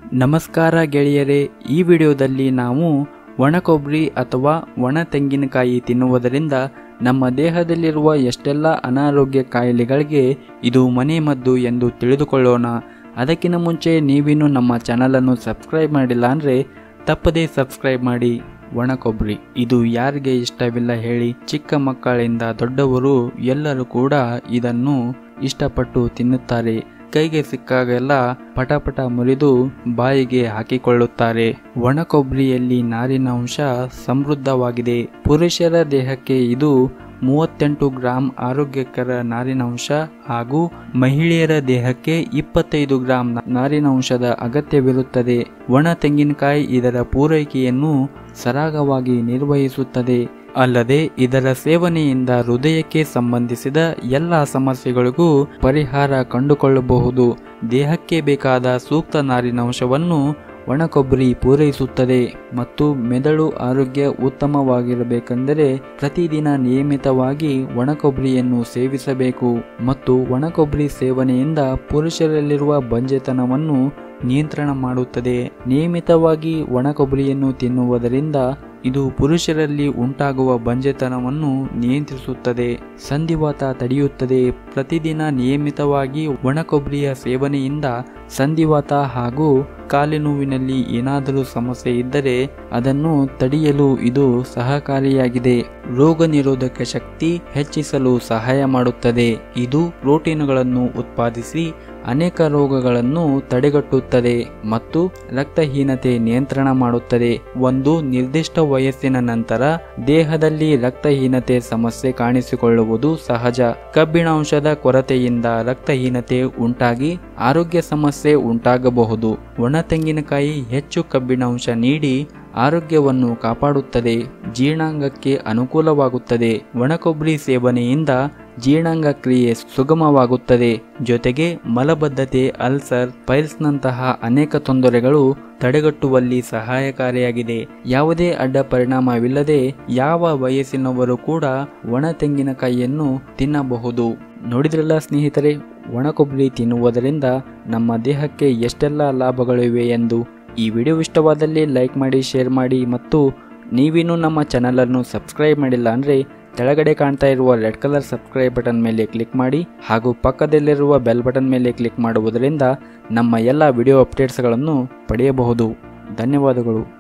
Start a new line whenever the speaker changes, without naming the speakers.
ನಮಸ್ಕಾರ ಗೆಳೆಯರೇ ಈ ವಿಡಿಯೋದಲ್ಲಿ ನಾವು ಒಣ ಕೊಬ್ಬರಿ ಅಥವಾ ಒಣ ತೆಂಗಿನಕಾಯಿ ತಿನ್ನುವುದರಿಂದ ನಮ್ಮ ದೇಹದಲ್ಲಿರುವ ಎಷ್ಟೆಲ್ಲ ಅನಾರೋಗ್ಯ ಕಾಯಿಲೆಗಳಿಗೆ ಇದು ಮನೆಮದ್ದು ಎಂದು ತಿಳಿದುಕೊಳ್ಳೋಣ ಅದಕ್ಕಿಂತ ಮುಂಚೆ ನೀವಿನ್ನೂ ನಮ್ಮ ಚಾನಲನ್ನು ಸಬ್ಸ್ಕ್ರೈಬ್ ಮಾಡಿಲ್ಲ ಅಂದರೆ ತಪ್ಪದೇ ಸಬ್ಸ್ಕ್ರೈಬ್ ಮಾಡಿ ಒಣ ಕೊಬ್ಬರಿ ಇದು ಯಾರಿಗೆ ಇಷ್ಟವಿಲ್ಲ ಹೇಳಿ ಚಿಕ್ಕ ಮಕ್ಕಳಿಂದ ದೊಡ್ಡವರು ಎಲ್ಲರೂ ಕೂಡ ಇದನ್ನು ಇಷ್ಟಪಟ್ಟು ತಿನ್ನುತ್ತಾರೆ ಕೈಗೆ ಸಿಕ್ಕಾಗೆಲ್ಲ ಪಟಪಟ ಮುರಿದು ಬಾಯಿಗೆ ಹಾಕಿಕೊಳ್ಳುತ್ತಾರೆ ಒಣ ಕೊಬ್ಬರಿಯಲ್ಲಿ ನಾರಿನ ಅಂಶ ಸಮೃದ್ಧವಾಗಿದೆ ಪುರುಷರ ದೇಹಕ್ಕೆ ಇದು ಮೂವತ್ತೆಂಟು ಗ್ರಾಂ ಆರೋಗ್ಯಕರ ನಾರಿನಾಂಶ ಹಾಗೂ ಮಹಿಳೆಯರ ದೇಹಕ್ಕೆ ಇಪ್ಪತ್ತೈದು ಗ್ರಾಂ ನಾರಿನಾಂಶದ ಅಗತ್ಯವಿರುತ್ತದೆ ಒಣ ತೆಂಗಿನಕಾಯಿ ಇದರ ಪೂರೈಕೆಯನ್ನು ಸರಾಗವಾಗಿ ನಿರ್ವಹಿಸುತ್ತದೆ ಅಲ್ಲದೆ ಇದರ ಸೇವನೆಯಿಂದ ಹೃದಯಕ್ಕೆ ಸಂಬಂಧಿಸಿದ ಎಲ್ಲ ಸಮಸ್ಯೆಗಳಿಗೂ ಪರಿಹಾರ ಕಂಡುಕೊಳ್ಳಬಹುದು ದೇಹಕ್ಕೆ ಬೇಕಾದ ಸೂಕ್ತ ನಾರಿನಾಂಶವನ್ನು ಒಣಕೊಬ್ಬರಿ ಪೂರೈಸುತ್ತದೆ ಮತ್ತು ಮೆದುಳು ಆರೋಗ್ಯ ಉತ್ತಮವಾಗಿರಬೇಕೆಂದರೆ ಪ್ರತಿದಿನ ನಿಯಮಿತವಾಗಿ ಒಣಕೊಬ್ಬರಿಯನ್ನು ಸೇವಿಸಬೇಕು ಮತ್ತು ಒಣಕೊಬ್ಬರಿ ಸೇವನೆಯಿಂದ ಪುರುಷರಲ್ಲಿರುವ ಬಂಜೆತನವನ್ನು ನಿಯಂತ್ರಣ ಮಾಡುತ್ತದೆ ನಿಯಮಿತವಾಗಿ ಒಣಕೊಬ್ಬರಿಯನ್ನು ತಿನ್ನುವುದರಿಂದ ಇದು ಪುರುಷರಲ್ಲಿ ಉಂಟಾಗುವ ಬಂಜೆತನವನ್ನು ನಿಯಂತ್ರಿಸುತ್ತದೆ ಸಂಧಿವಾತ ತಡೆಯುತ್ತದೆ ಪ್ರತಿದಿನ ನಿಯಮಿತವಾಗಿ ಒಣಕೊಬ್ಬರಿಯ ಸೇವನೆಯಿಂದ ಸಂಧಿವಾತ ಹಾಗೂ ಕಾಲಿನೋವಿನಲ್ಲಿ ಏನಾದರೂ ಸಮಸ್ಯೆ ಇದ್ದರೆ ಅದನ್ನು ತಡೆಯಲು ಇದು ಸಹಕಾರಿಯಾಗಿದೆ ರೋಗ ನಿರೋಧಕ ಶಕ್ತಿ ಹೆಚ್ಚಿಸಲು ಸಹಾಯ ಮಾಡುತ್ತದೆ ಇದು ಪ್ರೋಟೀನ್ಗಳನ್ನು ಉತ್ಪಾದಿಸಿ ಅನೇಕ ರೋಗಗಳನ್ನು ತಡೆಗಟ್ಟುತ್ತದೆ ಮತ್ತು ರಕ್ತಹೀನತೆ ನಿಯಂತ್ರಣ ಮಾಡುತ್ತದೆ ಒಂದು ನಿರ್ದಿಷ್ಟ ವಯಸ್ಸಿನ ನಂತರ ದೇಹದಲ್ಲಿ ರಕ್ತಹೀನತೆ ಸಮಸ್ಯೆ ಕಾಣಿಸಿಕೊಳ್ಳುವುದು ಸಹಜ ಕಬ್ಬಿಣಾಂಶದ ಕೊರತೆಯಿಂದ ರಕ್ತಹೀನತೆ ಉಂಟಾಗಿ ಆರೋಗ್ಯ ಸಮಸ್ಯೆ ಉಂಟಾಗಬಹುದು ಒಣ ತೆಂಗಿನಕಾಯಿ ಹೆಚ್ಚು ಕಬ್ಬಿಣಾಂಶ ನೀಡಿ ಆರೋಗ್ಯವನ್ನು ಕಾಪಾಡುತ್ತದೆ ಜೀರ್ಣಾಂಗಕ್ಕೆ ಅನುಕೂಲವಾಗುತ್ತದೆ ಒಣಕೊಬ್ಬರಿ ಸೇವನೆಯಿಂದ ಜೀರ್ಣಾಂಗ ಕ್ರಿಯೆ ಸುಗಮವಾಗುತ್ತದೆ ಜೊತೆಗೆ ಮಲಬದ್ಧತೆ ಅಲ್ಸರ್ ಪೈಲ್ಸ್ನಂತಹ ಅನೇಕ ತೊಂದರೆಗಳು ತಡೆಗಟ್ಟುವಲ್ಲಿ ಸಹಾಯಕಾರಿಯಾಗಿದೆ ಯಾವುದೇ ಅಡ್ಡ ಪರಿಣಾಮವಿಲ್ಲದೆ ಯಾವ ವಯಸ್ಸಿನವರು ಕೂಡ ಒಣ ತೆಂಗಿನಕಾಯಿಯನ್ನು ತಿನ್ನಬಹುದು ನೋಡಿದ್ರಲ್ಲ ಸ್ನೇಹಿತರೆ ಒಣ ಕೊಬ್ಬರಿ ತಿನ್ನುವುದರಿಂದ ನಮ್ಮ ದೇಹಕ್ಕೆ ಎಷ್ಟೆಲ್ಲ ಲಾಭಗಳಿವೆ ಎಂದು ಈ ವಿಡಿಯೋ ಇಷ್ಟವಾದಲ್ಲಿ ಲೈಕ್ ಮಾಡಿ ಶೇರ್ ಮಾಡಿ ಮತ್ತು ನೀವಿನ್ನೂ ನಮ್ಮ ಚಾನಲನ್ನು ಸಬ್ಸ್ಕ್ರೈಬ್ ಮಾಡಿಲ್ಲ ಅಂದರೆ ಕೆಳಗಡೆ ಕಾಣ್ತಾ ಇರುವ ರೆಡ್ ಕಲರ್ ಸಬ್ಸ್ಕ್ರೈಬ್ ಬಟನ್ ಮೇಲೆ ಕ್ಲಿಕ್ ಮಾಡಿ ಹಾಗೂ ಪಕ್ಕದಲ್ಲಿರುವ ಬೆಲ್ ಬಟನ್ ಮೇಲೆ ಕ್ಲಿಕ್ ಮಾಡುವುದರಿಂದ ನಮ್ಮ ಎಲ್ಲ ವಿಡಿಯೋ ಅಪ್ಡೇಟ್ಸ್ಗಳನ್ನು ಪಡೆಯಬಹುದು ಧನ್ಯವಾದಗಳು